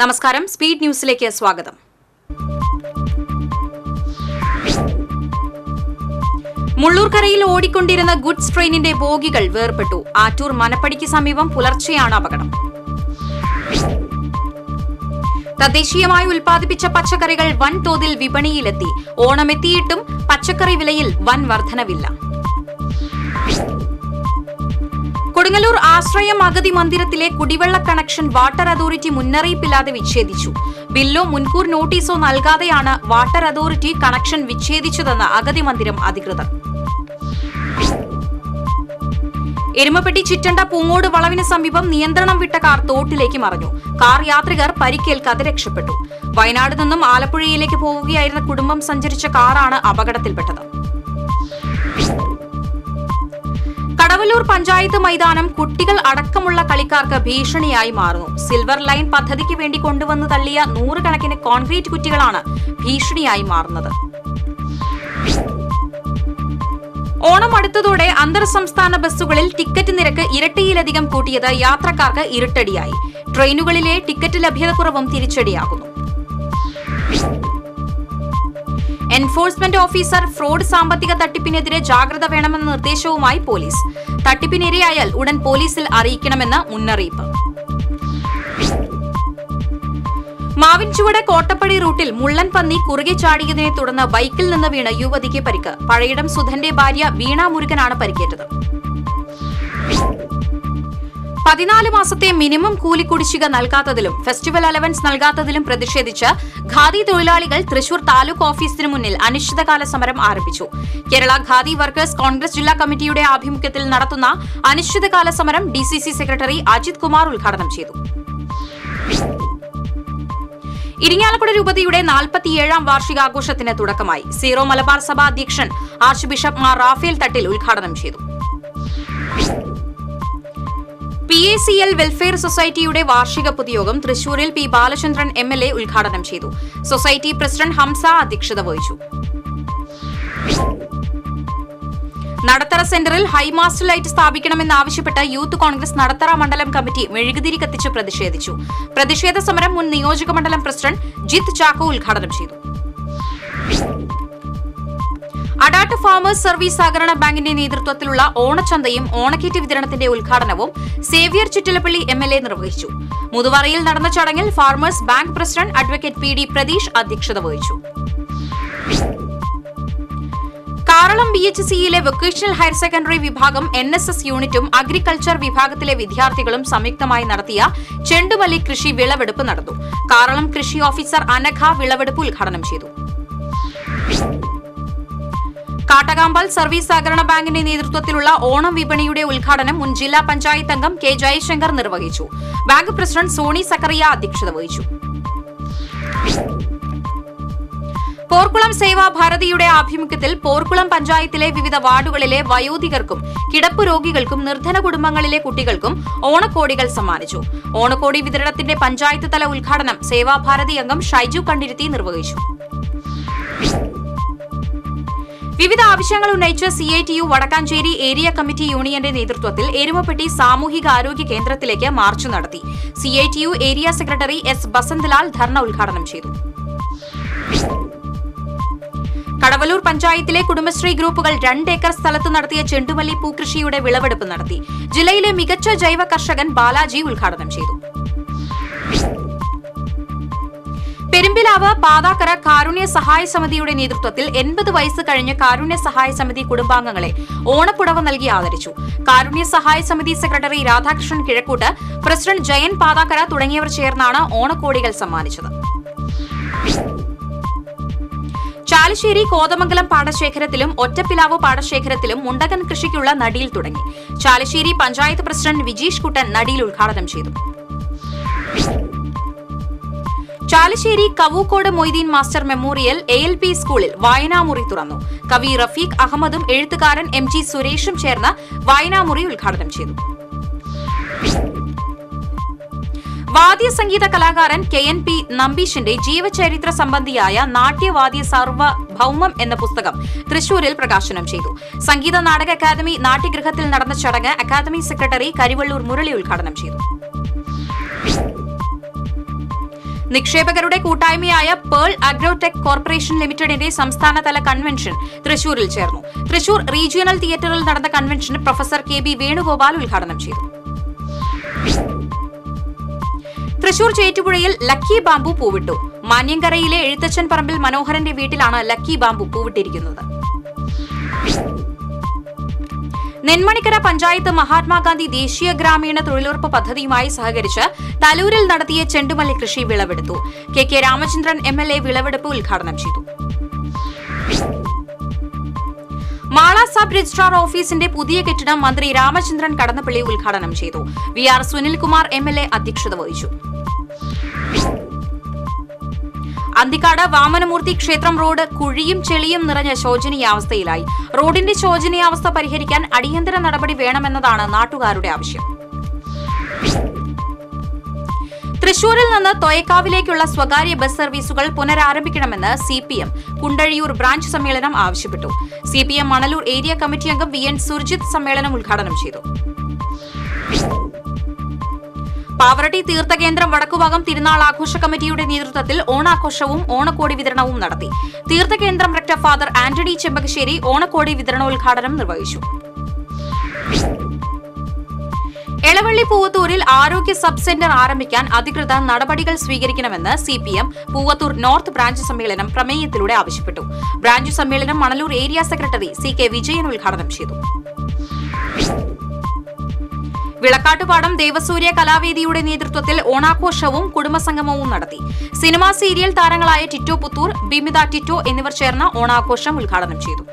നമസ്കാരം സ്പീഡ് ന്യൂസിലേക്ക് സ്വാഗതം മുള്ളൂർക്കരയിൽ ഓടിക്കൊണ്ടിരുന്ന ഗുഡ്സ് ട്രെയിനിന്റെ ബോഗികൾ വേർപെട്ടു ആറ്റൂർ മനപ്പടിക്ക് സമീപം പുലർച്ചെയാണ് അപകടം തദ്ദേശീയമായി ഉൽപ്പാദിപ്പിച്ച പച്ചക്കറികൾ വൻതോതിൽ വിപണിയിലെത്തി ഓണമെത്തിയിട്ടും പച്ചക്കറി വിലയിൽ വൻ വർധനവില്ല കൊടുങ്ങല്ലൂർ ആശ്രയം അഗതി മന്ദിരത്തിലെ കുടിവെള്ള കണക്ഷൻ വാട്ടർ അതോറിറ്റി മുന്നറിയിപ്പില്ലാതെ വിച്ഛേദിച്ചു ബില്ലോ മുൻകൂർ നോട്ടീസോ നൽകാതെയാണ് വാട്ടർ അതോറിറ്റി കണക്ഷൻ വിച്ഛേദിച്ചതെന്ന് അഗതി മന്ദിരം അധികൃതർ എരുമപ്പെട്ടി ചിറ്റണ്ട പൂങ്ങോട് വളവിന് സമീപം നിയന്ത്രണം വിട്ട കാർ തോട്ടിലേക്ക് മറഞ്ഞു കാർ യാത്രികർ പരിക്കേൽക്കാതെ രക്ഷപ്പെട്ടു വയനാട് നിന്നും ആലപ്പുഴയിലേക്ക് പോവുകയായിരുന്ന കുടുംബം സഞ്ചരിച്ച കാറാണ് അപകടത്തിൽപ്പെട്ടത് കടവല്ലൂർ പഞ്ചായത്ത് മൈതാനം കുട്ടികൾ അടക്കമുള്ള കളിക്കാർക്ക് ഭീഷണിയായി മാറുന്നു സിൽവർ ലൈൻ പദ്ധതിക്ക് വേണ്ടി കൊണ്ടുവന്ന് തള്ളിയ നൂറുകണക്കിന് കോൺക്രീറ്റ് കുറ്റികളാണ് ഭീഷണിയായി മാറുന്നത് ഓണം അടുത്തതോടെ അന്തർ സംസ്ഥാന ബസ്സുകളിൽ ടിക്കറ്റ് നിരക്ക് ഇരട്ടിയിലധികം കൂട്ടിയത് യാത്രക്കാർക്ക് ഇരുട്ടടിയായി ട്രെയിനുകളിലെ ടിക്കറ്റ് ലഭ്യതക്കുറവും തിരിച്ചടിയാകുന്നു എൻഫോഴ്സ്മെന്റ് ഓഫീസർ ഫ്രോഡ് സാമ്പത്തിക തട്ടിപ്പിനെതിരെ ജാഗ്രത വേണമെന്ന നിർദ്ദേശവുമായി പോലീസ് തട്ടിപ്പിനിരയായാൽ ഉടൻ പോലീസിൽ അറിയിക്കണമെന്ന് മുന്നറിയിപ്പ് മാവിൻചുവട് കോട്ടപ്പടി റൂട്ടിൽ മുള്ളൻ പന്നി കുറുകെ ചാടിയതിനെ തുടർന്ന് ബൈക്കിൽ നിന്ന് വീണ് യുവതിക്ക് പരിക്ക് പഴയിടം സുധന്റെ ഭാര്യ വീണ മുരുകനാണ് പരിക്കേറ്റത് പതിനാല് മാസത്തെ മിനിമം കൂലി കുടിശ്ശിക നൽകാത്തതിലും ഫെസ്റ്റിവൽ അലവൻസ് നൽകാത്തതിലും പ്രതിഷേധിച്ച് ഖാദി തൊഴിലാളികൾ തൃശൂർ താലൂക്ക് ഓഫീസിന് മുന്നിൽ അനിശ്ചിതകാല സമരം ആരംഭിച്ചു കേരള ഖാദി വർക്കേഴ്സ് കോൺഗ്രസ് ജില്ലാ കമ്മിറ്റിയുടെ ആഭിമുഖ്യത്തിൽ നടത്തുന്ന അനിശ്ചിതകാല സമരം ഡിസിസി സെക്രട്ടറി അജിത് കുമാർ ഉദ്ഘാടനം ചെയ്തു ഇരിങ്ങാലക്കുട രൂപതയുടെ നാൽപ്പത്തിയേഴാം വാർഷികാഘോഷത്തിന് തുടക്കമായി സീറോ മലബാർ സഭ അധ്യക്ഷൻ ആർച്ച് ബിഷപ്പ് മാർ റാഫേൽ തട്ടിൽ ഉദ്ഘാടനം ചെയ്തു P A C L welfare സൊസൈറ്റിയുടെ വാർഷിക പൊതുയോഗം തൃശൂരിൽ P Balachandran M L A ഉദ്ഘാടനം ചെയ്തു സൊസൈറ്റി പ്രസിഡന്റ് ഹംസ അധ്യക്ഷത വഹിച്ചു നടത്തറ സെന്ററിൽ ഹൈമാസ്റ്റ് ലൈറ്റ് സ്ഥാപിക്കണമെന്നാവശ്യപ്പെട്ട് യൂത്ത് കോൺഗ്രസ് നടത്തറ മണ്ഡലം കമ്മിറ്റി മെഴുകുതിരി കത്തിച്ച് പ്രതിഷേധിച്ചു പ്രതിഷേധ സമരം മുൻ നിയോജക മണ്ഡലം പ്രസിഡന്റ് ജിത്ത് ചാക്കോ ഉദ്ഘാടനം ചെയ്തു അഡാട്ട് ഫാമേഴ്സ് സർവീസ് സഹകരണ ബാങ്കിന്റെ നേതൃത്വത്തിലുള്ള ഓണച്ചന്തയും ഓണക്കിറ്റ് വിതരണത്തിന്റെ ഉദ്ഘാടനവും Xavier Chuttalappally M L A നിർവഹിച്ചു മുതുവറയിൽ നടന്ന ചടങ്ങിൽ farmers bank president advocate P D Pratheesh അധ്യക്ഷത വഹിച്ചു കാറളം ബി എച്ച് സിയിലെ വൊക്കേഷണൽ ഹയർ സെക്കൻഡറി വിഭാഗം എൻ എസ് എസ് യൂണിറ്റും അഗ്രികൾച്ചർ വിഭാഗത്തിലെ വിദ്യാർത്ഥികളും സംയുക്തമായി നടത്തിയ ചെണ്ടുമല്ലി കൃഷി വിളവെടുപ്പ് നടന്നു കാറളം കൃഷി ഓഫീസർ അനഘ വിളവെടുപ്പ് ഉദ്ഘാടനം ചെയ്തു കാട്ടകാമ്പാൽ സർവീസ് സഹകരണ ബാങ്കിന്റെ നേതൃത്വത്തിലുള്ള ഓണം വിപണിയുടെ ഉദ്ഘാടനം മുൻ ജില്ലാ പഞ്ചായത്ത് അംഗം കെ ജയശങ്കർ നിർവഹിച്ചു ബാങ്ക് പ്രസിഡന്റ് സോണി സക്കറിയ അധ്യക്ഷത വഹിച്ചു പോർക്കുളം സേവാ ഭാരതിയുടെ ആഭിമുഖ്യത്തിൽ പോർക്കുളം പഞ്ചായത്തിലെ വിവിധ വാർഡുകളിലെ വയോധികർക്കും കിടപ്പ് രോഗികൾക്കും നിർധന കുടുംബങ്ങളിലെ കുട്ടികൾക്കും ഓണക്കോടികൾ സമ്മാനിച്ചു ഓണക്കോടി വിതരണത്തിന്റെ പഞ്ചായത്ത് തല ഉദ്ഘാടനം സേവാഭാരതി അംഗം ഷൈജു കണ്ടിരുത്തി നിർവഹിച്ചു വിവിധ ആവശ്യങ്ങൾ ഉന്നയിച്ച് C I T U Vadakkanchery area committee യൂണിയന്റെ നേതൃത്വത്തിൽ എരുമപ്പെട്ടി സാമൂഹിക ആരോഗ്യ കേന്ദ്രത്തിലേക്ക് മാർച്ച് നടത്തി C I T U area secretary S Basanthlal dharna ഉദ്ഘാടനം ചെയ്തു കടവലൂർ പഞ്ചായത്തിലെ കുടുംബശ്രീ ഗ്രൂപ്പുകൾ രണ്ട് ഏക്കർ സ്ഥലത്ത് നടത്തിയ ചെണ്ടുമല്ലി പൂകൃഷിയുടെ വിളവെടുപ്പ് നടത്തി ജില്ലയിലെ മികച്ച ജൈവ കർഷകൻ ബാലാജി ഉദ്ഘാടനം ചെയ്തു പെരുമ്പിലാവ് പാതാക്കര കാരുണ്യ സഹായ സമിതിയുടെ നേതൃത്വത്തിൽ എൺപത് വയസ്സ് കഴിഞ്ഞ കാരുണ്യ സഹായ സമിതി കുടുംബാംഗങ്ങളെ ഓണപ്പുടവ നൽകി ആദരിച്ചു കാരുണ്യ സഹായ സമിതി സെക്രട്ടറി രാധാകൃഷ്ണൻ കിഴക്കൂട്ട് പ്രസിഡന്റ് ജയൻ പാതാക്കര തുടങ്ങിയവർ ചേർന്നാണ് ഓണക്കോടികൾ സമ്മാനിച്ചത് ചാലശ്ശേരി കോതമംഗലം പാടശേഖരത്തിലും ഒറ്റപ്പിലാവ് പാടശേഖരത്തിലും മുണ്ടകൻ കൃഷിക്കുള്ള നടിയിൽ തുടങ്ങി ചാലശ്ശേരി പഞ്ചായത്ത് പ്രസിഡന്റ് വിജീഷ് കുട്ടൻ നടിയിൽ ഉദ്ഘാടനം ചെയ്തു Chalissery Kavukkode Moitheen master memorial A L P സ്കൂളിൽ വായനാമുറി തുറന്നു കവി റഫീഖ് അഹമ്മദും എഴുത്തുകാരൻ എം ജി സുരേഷും ചേർന്ന് വായനാമുറി ഉദ്ഘാടനം ചെയ്തു വാദ്യ സംഗീത കലാകാരൻ കെ എൻ പി നമ്പീഷിന്റെ ജീവചരിത്ര സംബന്ധിയായ നാട്യവാദ്യ സാർവഭൗമം എന്ന പുസ്തകം തൃശൂരിൽ പ്രകാശനം ചെയ്തു സംഗീത നാടക അക്കാദമി നാട്യഗൃഹത്തിൽ നടന്ന ചടങ്ങ് അക്കാദമി സെക്രട്ടറി കരിവള്ളൂർ മുരളി ഉദ്ഘാടനം ചെയ്തു നിക്ഷേപകരുടെ കൂട്ടായ്മയായ പേൾ അഗ്രോടെക് കോർപ്പറേഷൻ ലിമിറ്റഡിന്റെ സംസ്ഥാനതല കൺവെൻഷൻ തൃശൂരിൽ ചേർന്നു തൃശൂർ റീജിയണൽ തിയേറ്ററിൽ നടന്ന convention professor K B Venugopal ഉദ്ഘാടനം ചെയ്തു തൃശൂർ ചേറ്റുപുഴയിൽ ലക്കി ബാംബു പൂവിട്ടു മാന്യങ്കരയിലെ എഴുത്തച്ഛൻ പറമ്പിൽ മനോഹരന്റെ വീട്ടിലാണ് ലക്കി ബാംബു പൂവിട്ടിരിക്കുന്നത് നെന്മണിക്കര പഞ്ചായത്ത് മഹാത്മാഗാന്ധി ദേശീയ ഗ്രാമീണ തൊഴിലുറപ്പ് പദ്ധതിയുമായി സഹകരിച്ച് തലൂരിൽ നടത്തിയ ചെണ്ടുമല്ലി കൃഷി വിളവെടുത്തു K K Ramachandran M L A വിളവെടുപ്പ് ഉദ്ഘാടനം ചെയ്തു മാള സബ് രജിസ്ട്രാർ ഓഫീസിന്റെ പുതിയ കെട്ടിടം മന്ത്രി രാമചന്ദ്രൻ കടന്നപ്പള്ളി ഉദ്ഘാടനം ചെയ്തു V R Sunilkumar M L A അധ്യക്ഷത വഹിച്ചു അന്തിക്കാട് വാമനമൂർത്തി ക്ഷേത്രം റോഡ് കുഴിയും ചെളിയും നിറഞ്ഞ ശോചനീയാവസ്ഥയിലായി റോഡിന്റെ ശോചനീയാവസ്ഥ പരിഹരിക്കാൻ അടിയന്തര നടപടി വേണമെന്നതാണ് നാട്ടുകാരുടെ ആവശ്യം തൃശൂരിൽ നിന്ന് തൊയക്കാവിലേക്കുള്ള സ്വകാര്യ ബസ് സർവീസുകൾ പുനരാരംഭിക്കണമെന്ന് C P M Kundazhiyur branch സമ്മേളനം ആവശ്യപ്പെട്ടു C P M Manalur area committee അംഗം വി എൻ സുർജിത് സമ്മേളനം ഉദ്ഘാടനം ചെയ്തു പാവറട്ടി തീർത്ഥകേന്ദ്രം വടക്കുഭാഗം തിരുനാൾ ആഘോഷ കമ്മിറ്റിയുടെ നേതൃത്വത്തിൽ ഓണാഘോഷവും ഓണക്കോടി വിതരണവും നടത്തി തീർത്ഥകേന്ദ്രം റക്ടർ ഫാദർ ആന്റണി ചെമ്പകശ്ശേരി ഓണക്കോടി വിതരണോദ്ഘാടനം നിർവഹിച്ചു എളവള്ളി പൂവത്തൂരിൽ ആരോഗ്യ സബ് സെന്റർ ആരംഭിക്കാൻ അധികൃതർ നടപടികൾ സ്വീകരിക്കണമെന്ന് C P M Poovathur north branch സമ്മേളനം പ്രമേയത്തിലൂടെ ആവശ്യപ്പെട്ടു ബ്രാഞ്ച് സമ്മേളനം Manalur area secretary C K Vijayan ഉദ്ഘാടനം ചെയ്തു വിളക്കാട്ടുപാടം ദേവസൂര്യ കലാവേദിയുടെ നേതൃത്വത്തിൽ ഓണാഘോഷവും കുടുംബസംഗമവും നടത്തി സിനിമാ സീരിയൽ താരങ്ങളായ ടിറ്റോ പുത്തൂർ ബിമിത ടിറ്റോ എന്നിവർ ചേർന്ന് ഓണാഘോഷം ഉദ്ഘാടനം ചെയ്തു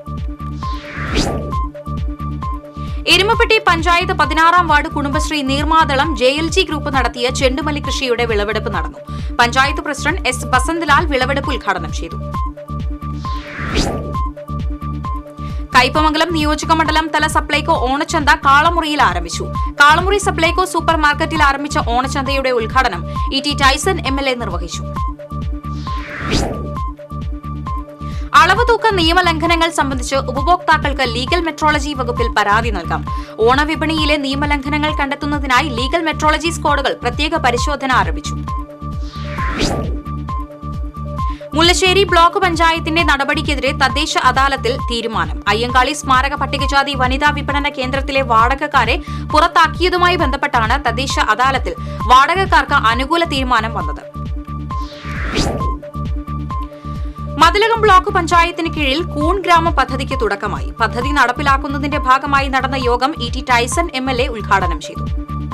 എരുമപ്പെട്ടി പഞ്ചായത്ത് പതിനാറാം ward Kudumbashree Neermathalam J L G group നടത്തിയ ചെണ്ടുമല്ലി കൃഷിയുടെ വിളവെടുപ്പ് നടന്നു പഞ്ചായത്ത് പ്രസിഡന്റ് എസ് ബസന്ത്ലാൽ വിളവെടുപ്പ് ഉദ്ഘാടനം ചെയ്തു കയ്പമംഗലം നിയോജക മണ്ഡലം തല സപ്ലൈകോ ഓണച്ചന്ത കാളമുറിയിൽ ആരംഭിച്ചു കാളമുറി സപ്ലൈകോ സൂപ്പർ മാർക്കറ്റിൽ ആരംഭിച്ച ഓണച്ചന്തയുടെ ഉദ്ഘാടനം E T Tyson M L A നിർവഹിച്ചു അളവ് തൂക്ക നിയമലംഘനങ്ങൾ സംബന്ധിച്ച് ഉപഭോക്താക്കൾക്ക് ലീഗൽ മെട്രോളജി വകുപ്പിൽ പരാതി നൽകാം ഓണവിപണിയിലെ നിയമലംഘനങ്ങൾ കണ്ടെത്തുന്നതിനായി ലീഗൽ മെട്രോളജി സ്ക്വാഡുകൾ പ്രത്യേക പരിശോധന ആരംഭിച്ചു മുല്ലശ്ശേരി ബ്ലോക്ക് പഞ്ചായത്തിന്റെ നടപടിക്കെതിരെ തദ്ദേശ അദാലത്തിൽ തീരുമാനം അയ്യങ്കാളി സ്മാരക പട്ടികജാതി വനിതാ വിപണന കേന്ദ്രത്തിലെ വാടകക്കാരെ പുറത്താക്കിയതുമായി ബന്ധപ്പെട്ടാണ് തദ്ദേശ അദാലത്തിൽ വാടകക്കാർക്ക് അനുകൂല തീരുമാനം വന്നത് മതിലകം ബ്ലോക്ക് പഞ്ചായത്തിന് കീഴിൽ കൂൺ ഗ്രാമ പദ്ധതിക്ക് തുടക്കമായി പദ്ധതി നടപ്പിലാക്കുന്നതിന്റെ ഭാഗമായി നടന്ന യോഗം E T Tyson M L A ഉദ്ഘാടനം ചെയ്തു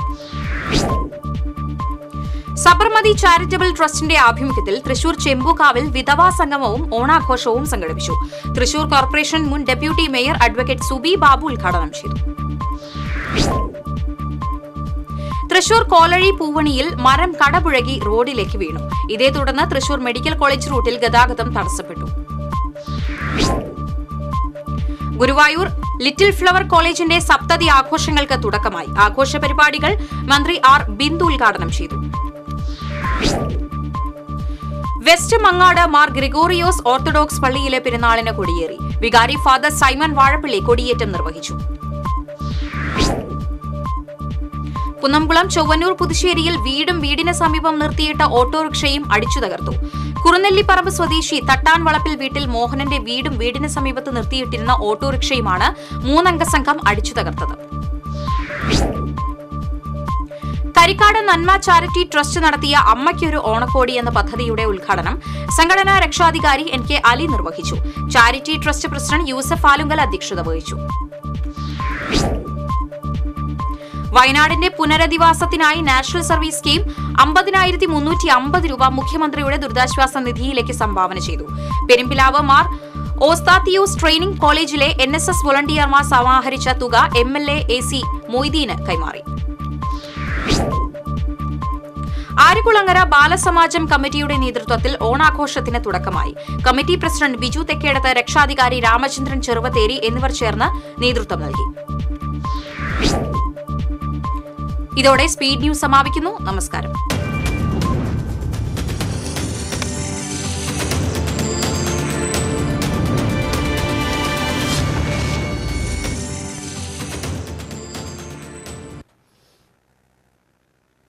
സബർമതി ചാരിറ്റബിൾ ട്രസ്റ്റിന്റെ ആഭിമുഖ്യത്തിൽ തൃശൂർ ചെമ്പൂക്കാവിൽ വിധവാ സംഗമവും ഓണാഘോഷവും സംഘടിപ്പിച്ചു തൃശൂർ കോർപ്പറേഷൻ മുൻ deputy mayor advocate Subi Babu ഉദ്ഘാടനം ചെയ്തു തൃശൂർ കോലഴി പൂവണിയിൽ മരം കടപുഴകി റോഡിലേക്ക് വീണു ഇതേ തുടർന്ന് തൃശൂർ മെഡിക്കൽ കോളേജ് റൂട്ടിൽ ഗതാഗതം തടസ്സപ്പെട്ടു ഗുരുവായൂർ ലിറ്റിൽ ഫ്ലവർ കോളേജിന്റെ സപ്തതി ആഘോഷങ്ങൾക്ക് തുടക്കമായി ആഘോഷ പരിപാടികൾ മന്ത്രി ആർ ബിന്ദു ഉദ്ഘാടനം ചെയ്തു വെസ്റ്റ് മങ്ങാട് മാർ ഗ്രിഗോറിയോസ് ഓർത്തഡോക്സ് പള്ളിയിലെ പെരുന്നാളിന് കൊടിയേറി വികാരി ഫാദർ സൈമൺ വാഴപ്പള്ളി കൊടിയേറ്റം നിർവഹിച്ചു കുന്നംകുളം ചൊവ്വന്നൂർ പുതുശ്ശേരിയിൽ വീടും വീടിന് സമീപം നിർത്തിയിട്ട ഓട്ടോറിക്ഷയും അടിച്ചു തകർത്തു കുറുനെല്ലിപ്പറമ്പ് സ്വദേശി തട്ടാൻ വളപ്പിൽ വീട്ടിൽ മോഹനന്റെ വീടും വീടിന് സമീപത്ത് നിർത്തിയിട്ടിരുന്ന ഓട്ടോറിക്ഷയുമാണ് മൂന്നംഗ സംഘം അടിച്ചു തകർത്തത് കരിക്കാട് നന്മ ചാരിറ്റി ട്രസ്റ്റ് നടത്തിയ അമ്മയ്ക്കൊരു ഓണക്കോടി എന്ന പദ്ധതിയുടെ ഉദ്ഘാടനം സംഘടനാ രക്ഷാധികാരി എൻ കെ അലി നിർവഹിച്ചു charity trust president Yusuf Alunkal അധ്യക്ഷത വഹിച്ചു വയനാടിന്റെ പുനരധിവാസത്തിനായി നാഷണൽ സർവീസ് സ്കീം അമ്പതിനായിരത്തി മുന്നൂറ്റി അമ്പത് രൂപ മുഖ്യമന്ത്രിയുടെ ദുരിതാശ്വാസ നിധിയിലേക്ക് സംഭാവന ചെയ്തു പെരുമ്പിലാവ് മാർ ഓസ്താത്തിയോസ് ട്രെയിനിംഗ് കോളേജിലെ എൻ എസ് എസ് വോളണ്ടിയർമാർ സമാഹരിച്ച തുക M L A A C മൊയ്തീന് കൈമാറി ആര്യകുളങ്ങര ബാലസമാജം കമ്മിറ്റിയുടെ നേതൃത്വത്തിൽ ഓണാഘോഷത്തിന് തുടക്കമായി കമ്മിറ്റി പ്രസിഡന്റ് ബിജു തെക്കേടത്ത് രക്ഷാധികാരി രാമചന്ദ്രൻ ചെറുവത്തേരി എന്നിവർ ചേർന്ന് നേതൃത്വം നൽകി ഇതോടെ സ്പീഡ് ന്യൂസ് സമാപിക്കുന്നു നമസ്കാരം